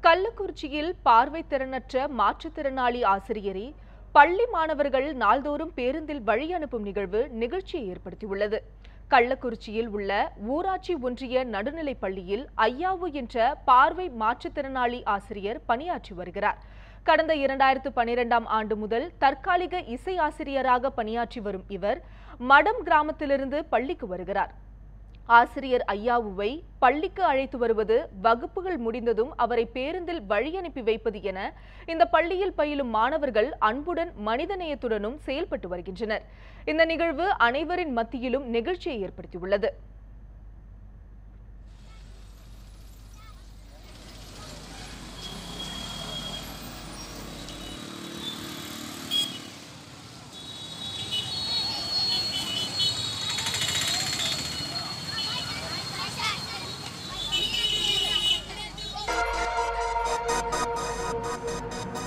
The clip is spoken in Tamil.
கள்ளக்குறிச்சியில் பார்வை திறனற்ற மாற்றுத்திறனாளி ஆசிரியரை பள்ளி மாணவர்கள் நாள்தோறும் பேருந்தில் வழி அனுப்பும் நிகழ்வு நிகழ்ச்சியை ஏற்படுத்தியுள்ளது கள்ளக்குறிச்சியில் உள்ள ஊராட்சி ஒன்றிய நடுநிலைப் பள்ளியில் ஐயாவு என்ற பார்வை மாற்றுத்திறனாளி ஆசிரியர் பணியாற்றி வருகிறார் கடந்த இரண்டாயிரத்து பனிரெண்டாம் ஆண்டு முதல் தற்காலிக இசை ஆசிரியராக பணியாற்றி வரும் இவர் மடம் கிராமத்திலிருந்து பள்ளிக்கு வருகிறார் ஆசிரியர் ஐயாவுவை பள்ளிக்கு அழைத்து வருவது வகுப்புகள் முடிந்ததும் அவரை பேருந்தில் வழி அனுப்பி வைப்பது என இந்த பள்ளியில் பயிலும் மாணவர்கள் அன்புடன் மனிதநேயத்துடனும் செயல்பட்டு வருகின்றனர் இந்த நிகழ்வு அனைவரின் மத்தியிலும் நெகிழ்ச்சியை ஏற்படுத்தியுள்ளது